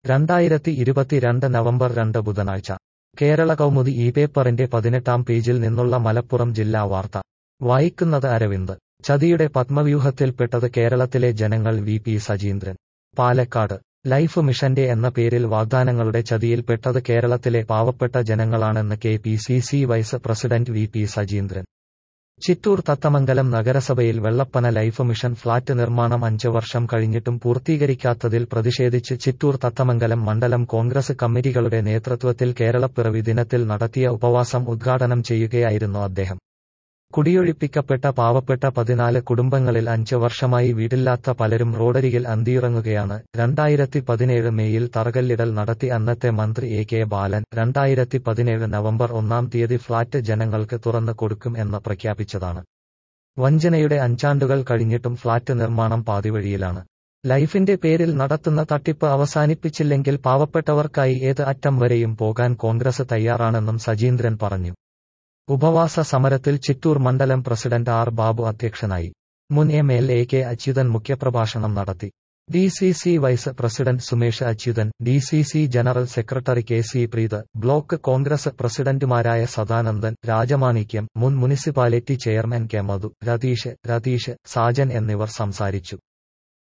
രണ്ടായിരത്തി ഇരുപത്തിരണ്ട് നവംബർ രണ്ട് ബുധനാഴ്ച കേരള കൗമുദി ഈ പേപ്പറിന്റെ പതിനെട്ടാം പേജിൽ നിന്നുള്ള മലപ്പുറം ജില്ലാ വാർത്ത വായിക്കുന്നത് അരവിന്ദ് ചതിയുടെ പത്മവ്യൂഹത്തിൽപ്പെട്ടത് കേരളത്തിലെ ജനങ്ങൾ V P Sajeendran Palakkad life മിഷന്റെ എന്ന പേരിൽ വാഗ്ദാനങ്ങളുടെ ചതിയിൽപ്പെട്ടത് കേരളത്തിലെ പാവപ്പെട്ട ജനങ്ങളാണെന്ന് K P C C vice president V P Sajeendran Chittur Thathamangalam നഗരസഭയിൽ വെള്ളപ്പന ലൈഫ് മിഷൻ ഫ്ളാറ്റ് നിർമ്മാണം അഞ്ച് വർഷം കഴിഞ്ഞിട്ടും പൂർത്തീകരിക്കാത്തതിൽ പ്രതിഷേധിച്ച് ചിറ്റൂർ തത്തമംഗലം മണ്ഡലം കോൺഗ്രസ് കമ്മിറ്റികളുടെ നേതൃത്വത്തിൽ കേരളപ്പിറവി ദിനത്തിൽ നടത്തിയ ഉപവാസം ഉദ്ഘാടനം ചെയ്യുകയായിരുന്നു അദ്ദേഹം കുടിയൊഴിപ്പിക്കപ്പെട്ട പാവപ്പെട്ട പതിനാല് കുടുംബങ്ങളിൽ അഞ്ച് വർഷമായി വീടില്ലാത്ത പലരും റോഡരികിൽ അന്തിയിറങ്ങുകയാണ് രണ്ടായിരത്തി പതിനേഴ് മെയ്യിൽ തറകല്ലിടൽ നടത്തി അന്നത്തെ മന്ത്രി എ കെ ബാലൻ രണ്ടായിരത്തി പതിനേഴ് നവംബർ ഒന്നാം തീയതി ഫ്ളാറ്റ് ജനങ്ങൾക്ക് തുറന്നു കൊടുക്കും എന്ന് പ്രഖ്യാപിച്ചതാണ് വഞ്ചനയുടെ അഞ്ചാണ്ടുകൾ കഴിഞ്ഞിട്ടും ഫ്ളാറ്റ് നിർമ്മാണം പാതിവഴിയിലാണ് ലൈഫിന്റെ പേരിൽ നടത്തുന്ന തട്ടിപ്പ് അവസാനിപ്പിച്ചില്ലെങ്കിൽ പാവപ്പെട്ടവർക്കായി ഏത് അറ്റം വരെയും പോകാൻ കോൺഗ്രസ് തയ്യാറാണെന്നും സജീന്ദ്രൻ പറഞ്ഞു ഉപവാസ സമരത്തിൽ ചിറ്റൂർ മണ്ഡലം പ്രസിഡന്റ് ആർ ബാബു അധ്യക്ഷനായി മുൻ M L A K Achuthan മുഖ്യപ്രഭാഷണം നടത്തി D C C vice president Sumesh Achuthan D C C general secretary K C Preeth block Congress പ്രസിഡന്റുമാരായ സദാനന്ദൻ രാജമാണിക്യം മുൻ municipality chairman K Madhu Ratheesh Ratheesh Sajan എന്നിവർ സംസാരിച്ചു